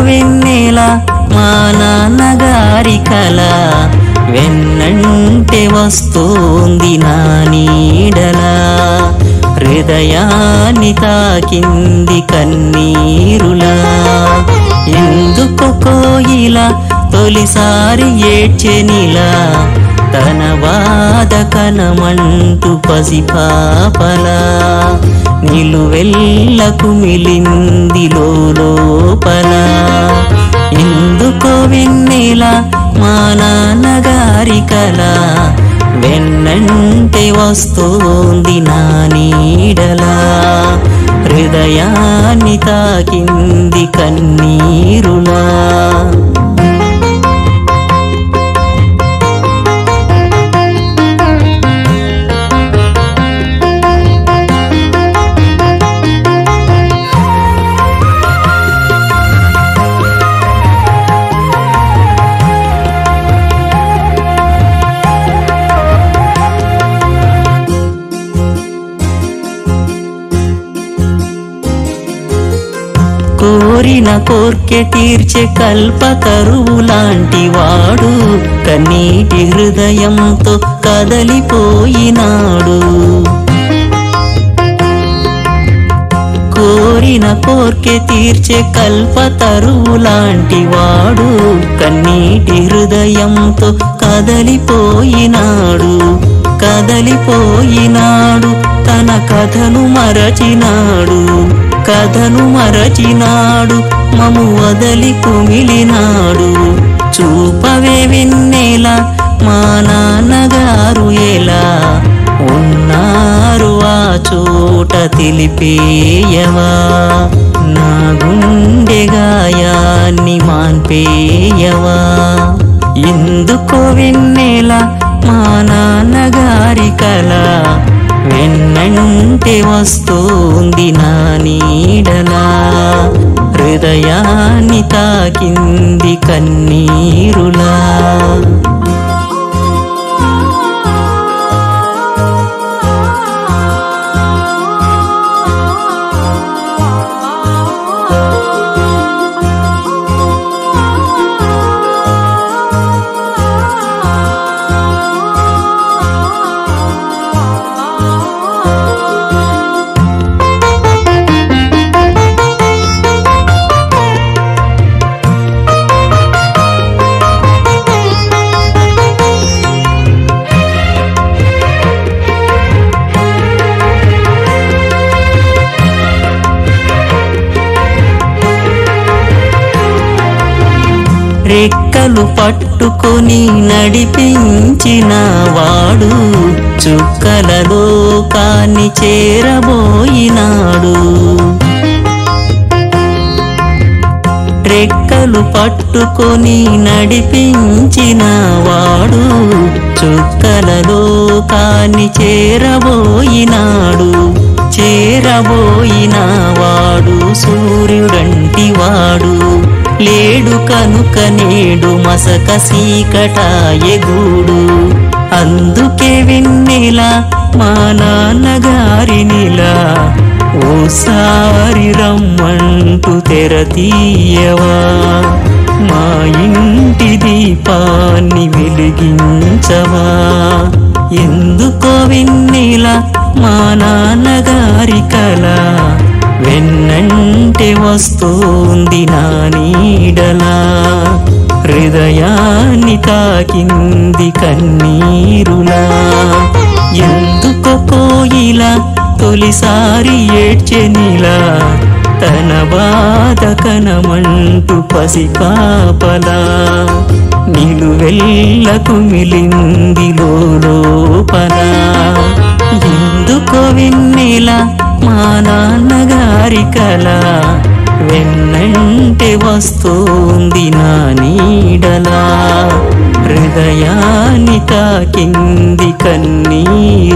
వెన్నెల మా నాన్నగారి కల వెన్నంటే వస్తోంది నా నీడలా హృదయాన్ని తాకింది కన్నీరులా ఎందుకు కోయిల తొలిసారి ఏడ్చెనిలా తన బాధ కనమంటూ పసిపాపలా నిలువెల్లకు మిలింది లోపల ఎందుకో వెన్నెల మా నాన్నగారి కల వెన్నంటే వస్తోంది నా నీడలా హృదయాన్ని తాకింది కన్నీరులా కోరిన కోర్కె తీర్చే కల్పతరువు లాంటి వాడు కన్నీటి హృదయంతో కదలిపోయినాడు కోరిన కోర్కె తీర్చే కల్పతరువు లాంటి వాడు కన్నీటి హృదయంతో కదలిపోయినాడు కదలిపోయినాడు తన కథను మరచినాడు కథను మరచినాడు మము వదలి కుమిలినాడు చూపవే వెన్నెల మా నాన్నగారు ఎలా ఉన్నారు ఆ చోట తెలిపేయవా నా గుండె గాయాన్ని మాన్పేయవా ఎందుకో వెన్నెల మా నాన్నగారి కల వెన్నంటే వస్తోంది నా నీడలా హృదయాన్ని తాకింది కన్నీరులా రెక్కలు పట్టుకొని నడిపించిన వాడు చుక్కల లోకాన్ని చేరబోయినాడు రెక్కలు పట్టుకొని నడిపించిన వాడు చుక్కల లోకాన్ని చేరబోయినాడు చేరబోయిన వాడు సూర్యుడంటి వాడు లేడు కనుక నేడు మసక సీకటాయగూడు అందుకే వెన్నెల మా నాన్నగారినిలా ఓసారి రమ్మంటూ తెర తీయవా మా ఇంటి దీపాన్ని వెలిగించవా ఎందుకో వెన్నెల మా నాన్నగారి కల వెన్నంటే వస్తోంది నా నీడలా హృదయాన్ని తాకింది కన్నీరులా ఎందుకో కోయిల తొలిసారి ఏడ్చెనిలా తన బాధ కనమంటూ పసిపాపలా నిలువెల్లకు మిలింది లోపల ఎందుకో వెన్నెల మా నాన్నగారి కల వెన్నంటే వస్తోంది నా నీడలా హృదయాన్ని తాకింది కన్నీరులా